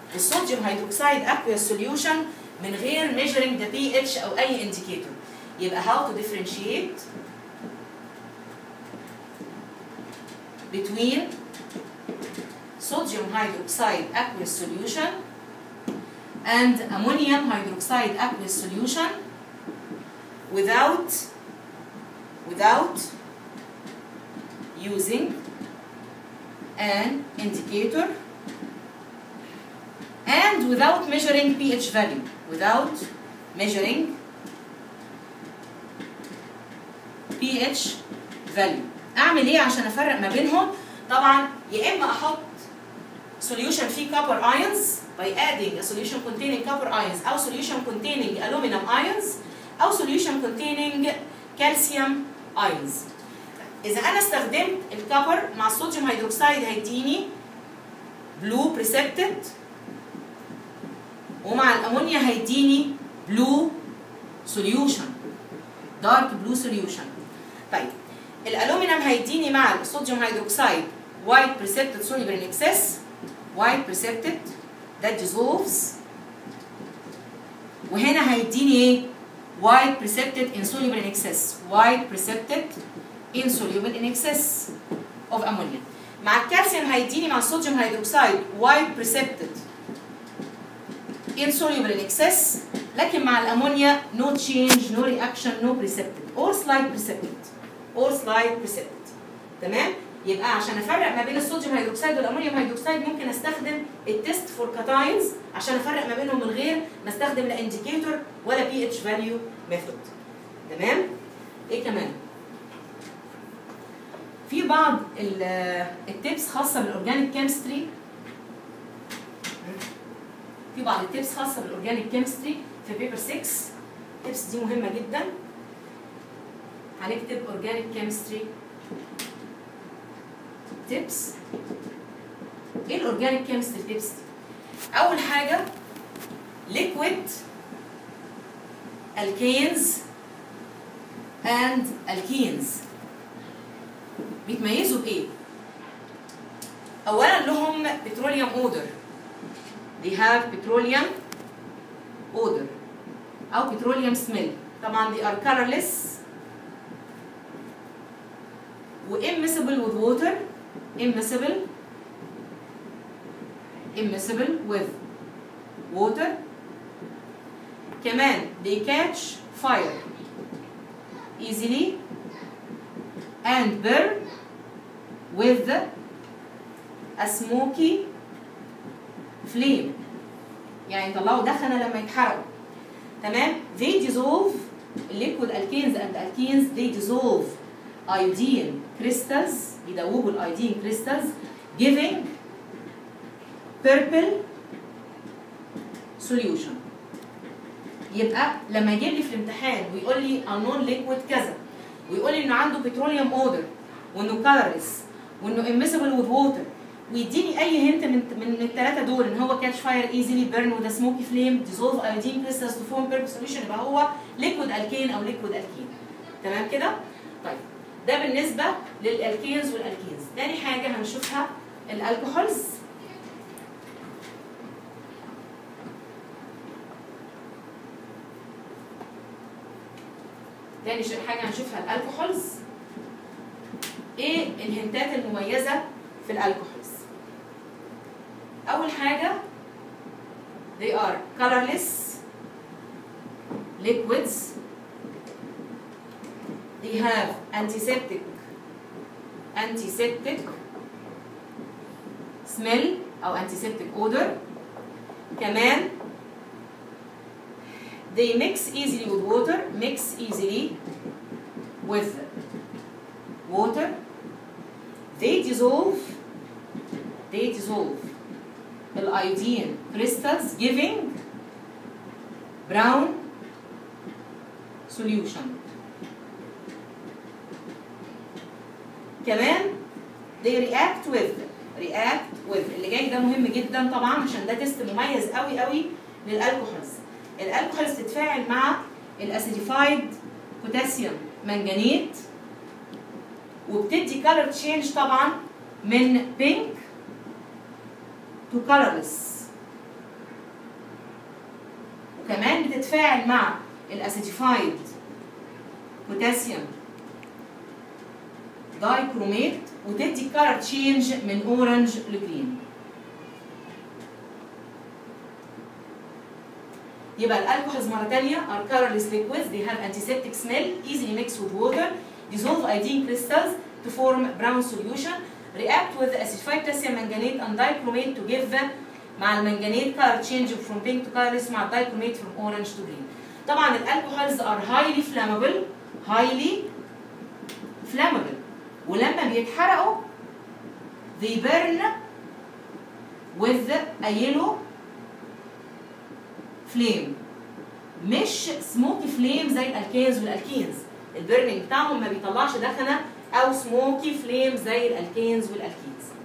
الصوديوم هيدروكسيد aqueous solution من غير measuring the pH او اي indicator يبقى how to differentiate between sodium hydroxide aqueous solution and ammonium hydroxide aqueous solution without without using an indicator and without measuring pH value without measuring pH value اعمل ايه عشان افرق ما بينهم طبعا يا اما احط solution فيه copper ions by adding a solution containing copper ions او solution containing aluminum ions او solution containing calcium ions اذا انا استخدمت الكبر مع الصوديوم هيدروكسيد هيديني بلو بريسبتد ومع الامونيا هيديني بلو سوليوشن دارك بلو سوليوشن طيب الالومنيوم هيديني مع الصوديوم هيدروكسيد وايت بريسبتد soluble in excess وايت بريسبتد that dissolves وهنا هيديني ايه white precipitate insoluble in excess white precipitate insoluble in excess of ammonia مع الكالسيوم هيديني مع الصوديوم هيدروكسيد white precipitate insoluble in excess لكن مع الامونيا no change no reaction no precipitate or slight precipitate or slight precipitate تمام يبقى عشان افرق ما بين الصوديوم هيدروكسيد والامونيوم هيدروكسيد ممكن استخدم التست فور كاتاينز عشان افرق ما بينهم من غير ما استخدم لا انديكيتور ولا بي اتش فاليو ميثود تمام ايه كمان في بعض التيبس خاصه بالاورجانيك كيمستري في بعض التيبس خاصه بالاورجانيك كيمستري في بيبر 6 التيبس دي مهمه جدا هنكتب اورجانيك كيمستري تيبس ايه الاورجانيك كيمستري تيبس دي اول حاجه liquid alkanes and alkenes بيتميزوا بايه اولا لهم petroleum odor they have petroleum odor او petroleum smell طبعا they are colorless و immiscible with water immiscible immiscible with water كمان they catch fire easily and burn with a smoky flame يعني يطلعوا دخنه لما يتحرقوا تمام they dissolve liquid alkanes and alkenes they dissolve iodine crystals يدوبوا الايودين crystals giving purple solution يبقى لما يجيب لي في الامتحان ويقول لي unknown liquid كذا ويقول لي انه عنده petroleum odor وانه colorless وانه immiscible with water ويديني اي هنت من من الثلاثه دول ان هو catch fire easily burn with a smoky flame dissolve iodine crystals to form purple solution يبقى هو liquid alkane او liquid alkene تمام كده؟ طيب ده بالنسبه للالكينز والالكينز تاني حاجه هنشوفها الالكحولز تاني حاجه هنشوفها الالكحولز ايه الهنتات المميزه في الالكحولز اول حاجه they are colorless liquids they have antiseptic antiseptic smell او antiseptic odor كمان they mix easily with water mix easily with water they dissolve they dissolve iodine crystals giving brown solution كمان they react with react with اللي جاي ده مهم جدا طبعا عشان ده تيست مميز قوي قوي للالكحولز الالكحولز تتفاعل مع الاسيديفايد بوتاسيوم منجنيت وبتدي كالر تشينج طبعا من بينك تو colorless كمان بتتفاعل مع الاسيتيفايد بوتاسيوم دايكروميت وتدي كارر تشينج من اورنج لجرين يبقى الالكوهولز مره ثانيه are colorless liquids they have antiseptic smell easily mixed with water dissolve iodine crystals to form brown solution react with acidified potassium manganate and dichromate to give them مع المنجنيت color change from pink to colorless مع dichromate from orange to green طبعا الالكوهولز are highly flammable highly flammable ولما بيتحرقوا they burn with a yellow flame مش سموكي فليم زي الالكينز والالكينز البرنينج بتاعهم ما بيطلعش دخنه او سموكي فليم زي الالكينز والالكينز